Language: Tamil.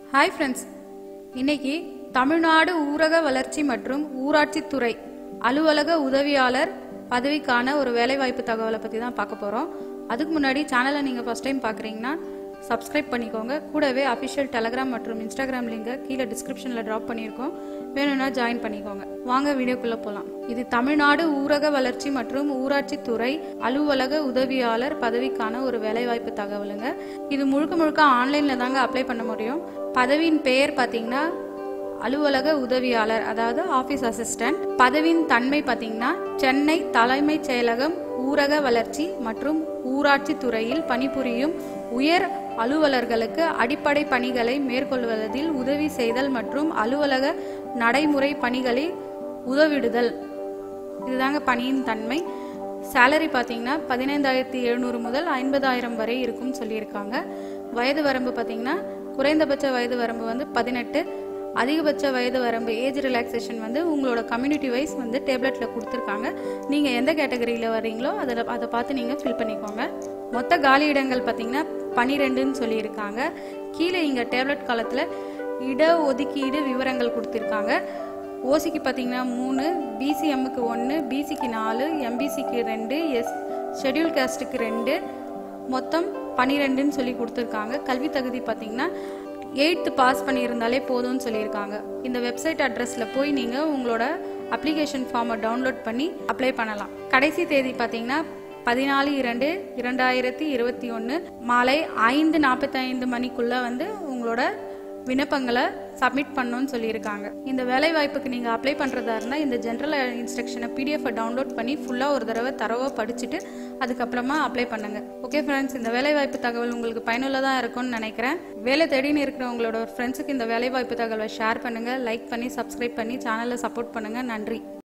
ஹாய் ஃப்ரெண்ட்ஸ் இன்னைக்கு தமிழ்நாடு ஊரக வளர்ச்சி மற்றும் ஊராட்சித்துறை அலுவலக உதவியாளர் பதவிக்கான ஒரு வேலைவாய்ப்பு தகவலை பற்றி தான் பார்க்க போகிறோம் அதுக்கு முன்னாடி சேனலை நீங்கள் ஃபஸ்ட் டைம் பார்க்குறீங்கன்னா சப்ஸ்கிரைப் பண்ணிக்கோங்க கூடவே அஃபிஷியல் டெலகிராம் மற்றும் இன்ஸ்டாகிராம் லிங்கை கீழே டிஸ்கிரிப்ஷனில் ட்ராப் பண்ணியிருக்கோம் வேணும்னா ஜாயின் பண்ணிக்கோங்க வாங்க வீடியோக்குள்ளே போகலாம் இது தமிழ்நாடு ஊரக வளர்ச்சி மற்றும் ஊராட்சித்துறை அலுவலக உதவியாளர் பதவிக்கான ஒரு வேலைவாய்ப்பு தகவலுங்க இது முழுக்க முழுக்க ஆன்லைனில் தாங்க அப்ளை பண்ண முடியும் பதவியின் பெயர் பார்த்தீங்கன்னா அலுவலக உதவியாளர் அதாவது ஆபீஸ் அசிஸ்டன்ட் பதவியின் தன்மை பார்த்தீங்கன்னா சென்னை தலைமைச் செயலகம் ஊரக வளர்ச்சி மற்றும் ஊராட்சி துறையில் பணிபுரியும் உயர் அலுவலர்களுக்கு அடிப்படை பணிகளை மேற்கொள்வதில் உதவி செய்தல் மற்றும் அலுவலக நடைமுறை பணிகளை உதவிடுதல் இதுதாங்க பணியின் தன்மை சேலரி பார்த்தீங்கன்னா பதினைந்தாயிரத்தி எழுநூறு முதல் ஐம்பதாயிரம் வரை இருக்கும்னு சொல்லியிருக்காங்க வயது வரம்பு பார்த்தீங்கன்னா குறைந்தபட்ச வயது வரம்பு வந்து பதினெட்டு அதிகபட்ச வயது வரம்பு ஏஜ் ரிலாக்ஸேஷன் வந்து உங்களோட கம்யூனிட்டி வைஸ் வந்து டேப்லெட்டில் கொடுத்துருக்காங்க நீங்கள் எந்த கேட்டகரியில் வர்றீங்களோ அதில் அதை பார்த்து நீங்கள் ஃபில் பண்ணிக்கோங்க மொத்த காலி இடங்கள் பார்த்தீங்கன்னா பனிரெண்டுன்னு சொல்லியிருக்காங்க கீழே இங்கே டேப்லெட் காலத்தில் இட ஒதுக்கீடு விவரங்கள் கொடுத்துருக்காங்க ஓசிக்கு பார்த்தீங்கன்னா மூணு பிசிஎம்முக்கு ஒன்று பிசிக்கு நாலு எம்பிசிக்கு ரெண்டு எஸ் ஷெட்யூல் காஸ்ட்டுக்கு ரெண்டு மொத்தம் பன்னிரெண்டுன்னு சொல்லி கொடுத்துருக்காங்க கல்வி தகுதி பார்த்தீங்கன்னா எயித்து பாஸ் பண்ணியிருந்தாலே போதும்னு சொல்லியிருக்காங்க இந்த வெப்சைட் அட்ரஸில் போய் நீங்கள் உங்களோட அப்ளிகேஷன் ஃபார்மை டவுன்லோட் பண்ணி அப்ளை பண்ணலாம் கடைசி தேதி பார்த்தீங்கன்னா பதினாலு இரண்டு இரண்டாயிரத்தி இருபத்தி ஒன்று மாலை ஐந்து நாற்பத்தைந்து மணிக்குள்ளே வந்து உங்களோட விண்ணப்பங்களை சப்மிட் பண்ணணும்னு சொல்லியிருக்காங்க இந்த வேலை வாய்ப்புக்கு நீங்கள் அப்ளை பண்ணுறதா இருந்தால் இந்த ஜென்ரல் இன்ஸ்ட்ரக்ஷனை பிடிஎஃபை டவுன்லோட் பண்ணி ஃபுல்லாக ஒரு தடவை தரவாக படிச்சுட்டு அதுக்கப்புறமா அப்ளை பண்ணுங்கள் ஓகே ஃப்ரெண்ட்ஸ் இந்த வேலை வாய்ப்பு தகவல் உங்களுக்கு பயனுள்ளதாக இருக்கும்னு நினைக்கிறேன் வேலை தேடின்னு இருக்கிற உங்களோட ஃப்ரெண்ட்ஸுக்கு இந்த வேலை வாய்ப்பு தகவலை ஷேர் பண்ணுங்கள் லைக் பண்ணி சப்ஸ்கிரைப் பண்ணி சேனலை சப்போர்ட் பண்ணுங்கள் நன்றி